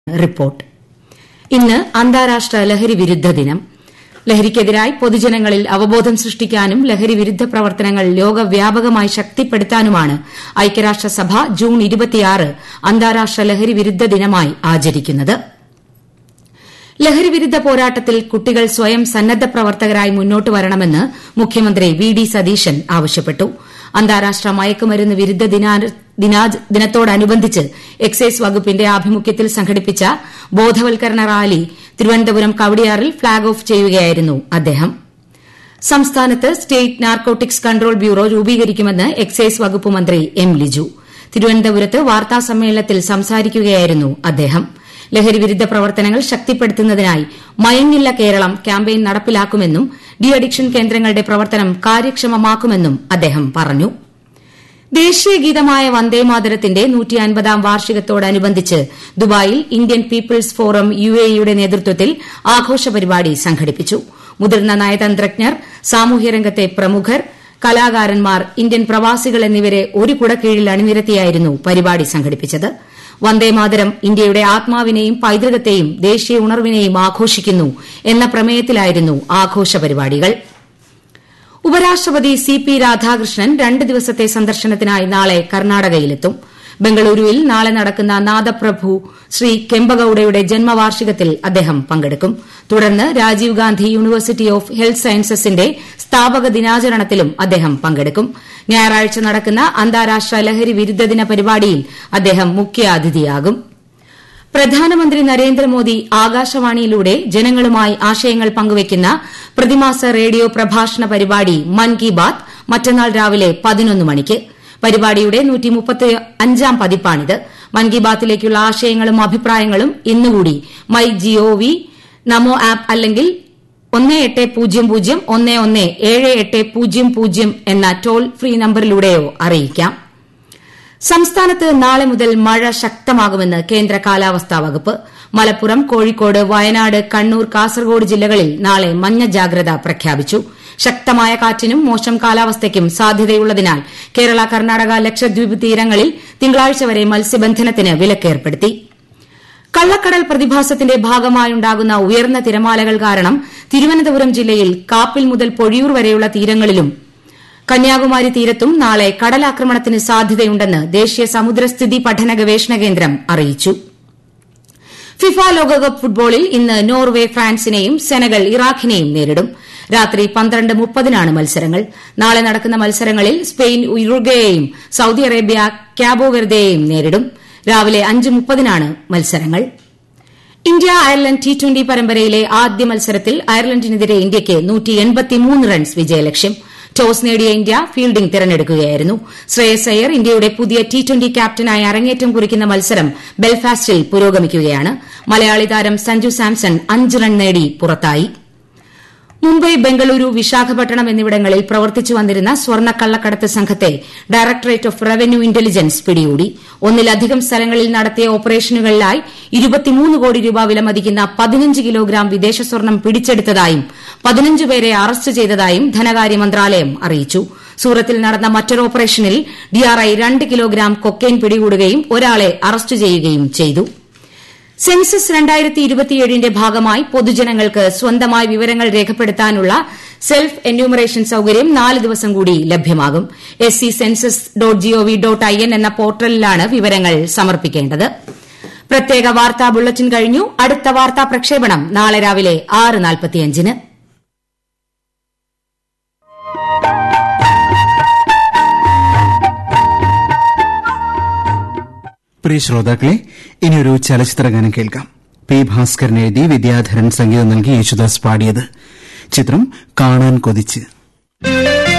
report ഇന്ന് അന്താരാഷ്ട്ര ലഹരി വിരുദ്ധ ദിനം ലഹരിക്കെതിരായി പൊതുജനങ്ങളിൽ അവബോധം സൃഷ്ടിക്കാനും ലഹരി വിരുദ്ധ പ്രവർത്തനങ്ങൾ ലോകവ്യാപകമായി ശക്തിപ്പെടുത്താനുമാണ് ഐക്യരാഷ്ട്രസഭ ജൂൺ അന്താരാഷ്ട്ര ലഹരി വിരുദ്ധ ദിനമായി ആചരിക്കുന്നത് ലഹരി വിരുദ്ധ പോരാട്ടത്തിൽ കുട്ടികൾ സ്വയം സന്നദ്ധ പ്രവർത്തകരായി മുന്നോട്ട് വരണമെന്ന് മുഖ്യമന്ത്രി വി ഡി സതീശൻ ആവശ്യപ്പെട്ടു അന്താരാഷ്ട്ര മയക്കുമരുന്ന് വിരുദ്ധ ദിനത്തോടനുബന്ധിച്ച് എക്സൈസ് വകുപ്പിന്റെ ആഭിമുഖ്യത്തിൽ സംഘടിപ്പിച്ച ബോധവൽക്കരണ റാലി തിരുവനന്തപുരം കവടിയാറിൽ ഫ്ളാഗ് ഓഫ് ചെയ്യുകയായിരുന്നു അദ്ദേഹം സംസ്ഥാനത്ത് സ്റ്റേറ്റ് നാർക്കോട്ടിക്സ് കൺട്രോൾ ബ്യൂറോ രൂപീകരിക്കുമെന്ന് എക്സൈസ് വകുപ്പ് മന്ത്രി എം ലിജു തിരുവനന്തപുരത്ത് വാർത്താസമ്മേളനത്തിൽ സംസാരിക്കുകയായിരുന്നു അദ്ദേഹം ലഹരി വിരുദ്ധ പ്രവർത്തനങ്ങൾ ശക്തിപ്പെടുത്തുന്നതിനായി മയങ്ങില്ല കേരളം ക്യാമ്പയിൻ നടപ്പിലാക്കുമെന്നും ഡി അഡിക്ഷൻ കേന്ദ്രങ്ങളുടെ പ്രവർത്തനം കാര്യക്ഷമമാക്കുമെന്നും അദ്ദേഹം പറഞ്ഞു ദേശീയ ഗീതമായ വന്ദേമാതരത്തിന്റെ നൂറ്റിയൻപതാം വാർഷികത്തോടനുബന്ധിച്ച് ദുബായിൽ Indian people's forum U A യുടെ നേതൃത്വത്തിൽ ആഘോഷ പരിപാടി സംഘടിപ്പിച്ചു മുതിർന്ന നയതന്ത്രജ്ഞർ സാമൂഹ്യരംഗത്തെ പ്രമുഖർ കലാകാരന്മാർ ഇന്ത്യൻ പ്രവാസികൾ എന്നിവരെ ഒരു കുടക്കീഴിൽ അണിനിരത്തിയായിരുന്നു പരിപാടി സംഘടിപ്പിച്ചത് വന്ദേമാതരം ഇന്ത്യയുടെ ആത്മാവിനെയും പൈതൃകത്തെയും ദേശീയ ഉണർവിനെയും ആഘോഷിക്കുന്നു എന്ന പ്രമേയത്തിലായിരുന്നു ആഘോഷ പരിപാടികൾ ഉപരാഷ്ട്രപതി സി പി രാധാകൃഷ്ണൻ രണ്ട് ദിവസത്തെ സന്ദർശനത്തിനായി നാളെ കർണാടകയിലെത്തും ബംഗളൂരുവിൽ നാളെ നടക്കുന്ന നാദപ്രഭു ശ്രീ കെമ്പഗൌഡയുടെ ജന്മവാർഷികത്തിൽ അദ്ദേഹം പങ്കെടുക്കും തുടർന്ന് Rajiv Gandhi university of health സയൻസസിന്റെ സ്ഥാപക ദിനാചരണത്തിലും അദ്ദേഹം പങ്കെടുക്കും ഞായറാഴ്ച നടക്കുന്ന അന്താരാഷ്ട്ര ലഹരി വിരുദ്ധ ദിന പരിപാടിയിൽ അദ്ദേഹം മുഖ്യാതിഥിയാകും പ്രധാനമന്ത്രി നരേന്ദ്രമോദി ആകാശവാണിയിലൂടെ ജനങ്ങളുമായി ആശയങ്ങൾ പങ്കുവയ്ക്കുന്ന പ്രതിമാസ റേഡിയോ പ്രഭാഷണ പരിപാടി മൻ കി ബാത് മറ്റന്നാൾ രാവിലെ പതിനൊന്ന് മണിക്ക് പരിപാടിയുടെ ാം പതിപ്പാണിത് മൻ കി ബാത്തിലേക്കുള്ള ആശയങ്ങളും അഭിപ്രായങ്ങളും ഇന്നുകൂടി മൈ ജിഒവി നമോ ആപ്പ് അല്ലെങ്കിൽ ഒന്ന് എട്ട് പൂജ്യം പൂജ്യം ഒന്ന് ഒന്ന് ഏഴ് എട്ട് പൂജ്യം പൂജ്യം എന്ന ടോൾ ഫ്രീ നമ്പറിലൂടെയോ അറിയിക്കാം സംസ്ഥാനത്ത് നാളെ മുതൽ മഴ ശക്തമാകുമെന്ന് കേന്ദ്ര കാലാവസ്ഥാ വകുപ്പ് മലപ്പുറം കോഴിക്കോട് വയനാട് കണ്ണൂർ കാസർഗോഡ് ജില്ലകളിൽ നാളെ മഞ്ഞ ജാഗ്രത പ്രഖ്യാപിച്ചു ശക്തമായ കാറ്റിനും മോശം കാലാവസ്ഥയ്ക്കും സാധ്യതയുള്ളതിനാൽ കേരള കർണാടക ലക്ഷദ്വീപ് തീരങ്ങളിൽ തിങ്കളാഴ്ച വരെ മത്സ്യബന്ധനത്തിന് വിലക്കേർപ്പെടുത്തി കള്ളക്കടൽ പ്രതിഭാസത്തിന്റെ ഭാഗമായുണ്ടാകുന്ന ഉയർന്ന തിരമാലകൾ കാരണം തിരുവനന്തപുരം ജില്ലയിൽ കാപ്പിൽ മുതൽ പൊഴിയൂർ വരെയുള്ള തീരങ്ങളിലും കന്യാകുമാരി തീരത്തും നാളെ കടലാക്രമണത്തിന് സാധ്യതയുണ്ടെന്ന് ദേശീയ സമുദ്രസ്ഥിതി പഠന ഗവേഷണ കേന്ദ്രം അറിയിച്ചു ഫിഫ ലോകകപ്പ് ഫുട്ബോളിൽ ഇന്ന് നോർവെ ഫ്രാൻസിനെയും സെനഗൽ ഇറാഖിനെയും നേരിടും രാത്രി പന്ത്രണ്ട് മുപ്പതിനാണ് മത്സരങ്ങൾ നാളെ നടക്കുന്ന മത്സരങ്ങളിൽ സ്പെയിൻ ഉറുഗ്വേയെയും സൌദി അറേബ്യ ക്യാബോ വെർദയെയും നേരിടും രാവിലെ അഞ്ച് മുപ്പതിനാണ് മത്സരങ്ങൾ ഇന്ത്യ അയർലന്റ് ടി ട്വന്റി പരമ്പരയിലെ ആദ്യ മത്സരത്തിൽ അയർലന്റിനെതിരെ ഇന്ത്യയ്ക്ക് റൺസ് വിജയലക്ഷ്യം ടോസ് നേടിയ ഇന്ത്യ ഫീൽഡിംഗ് തിരഞ്ഞെടുക്കുകയായിരുന്നു ശ്രേയസ് അയ്യർ ഇന്ത്യയുടെ പുതിയ ടി ട്വന്റി ക്യാപ്റ്റനായി അരങ്ങേറ്റം കുറിക്കുന്ന മത്സരം ബെൽഫാസ്റ്റിൽ പുരോഗമിക്കുകയാണ് മലയാളി താരം സഞ്ജു സാംസൺ അഞ്ച് റൺ നേടി പുറത്തായി മുംബൈ ബംഗളൂരു വിശാഖപട്ടണം എന്നിവിടങ്ങളിൽ പ്രവർത്തിച്ചു വന്നിരുന്ന സ്വർണ്ണക്കള്ളക്കടത്ത് സംഘത്തെ ഡയറക്ടറേറ്റ് ഓഫ് റവന്യൂ ഇന്റലിജൻസ് പിടികൂടി ഒന്നിലധികം സ്ഥലങ്ങളിൽ നടത്തിയ ഓപ്പറേഷനുകളിലായി കോടി രൂപ വിലമതിക്കുന്ന പതിനഞ്ച് കിലോഗ്രാം വിദേശ സ്വർണ്ണം പിടിച്ചെടുത്തതായും പതിനഞ്ച് പേരെ അറസ്റ്റ് ചെയ്തതായും ധനകാര്യ മന്ത്രാലയം അറിയിച്ചു സൂറത്തിൽ നടന്ന മറ്റൊരു ഓപ്പറേഷനിൽ ഡിആർഐ രണ്ട് കിലോഗ്രാം കൊക്കൈൻ പിടികൂടുകയും ഒരാളെ അറസ്റ്റ് ചെയ്യുകയും ചെയ്തു സെൻസസ് ന്റെ ഭാഗമായി പൊതുജനങ്ങൾക്ക് സ്വന്തമായി വിവരങ്ങൾ രേഖപ്പെടുത്താനുള്ള സെൽഫ് എന്യൂമറേഷൻ സൌകര്യം നാല് ദിവസം കൂടി ലഭ്യമാകും S C census dot G O V dot I N എന്ന പോർട്ടലിലാണ് വിവരങ്ങൾ സമർപ്പിക്കേണ്ടത് പ്രത്യേക വാർത്താ ബുള്ളറ്റിൻ കഴിഞ്ഞു അടുത്ത വാർത്താ പ്രക്ഷേപണം നാളെ രാവിലെ ആറ് നാൽപ്പത്തിയഞ്ചിന് പ്രിയ ശ്രോതാക്കളെ ഇനിയൊരു ചലച്ചിത്ര ഗാനം കേൾക്കാം പി ഭാസ്കരൻ എഴുതി വിദ്യാധരൻ സംഗീതം നൽകി യേശുദാസ് പാടിയത് ചിത്രം കാണാൻ കൊതിച്ച്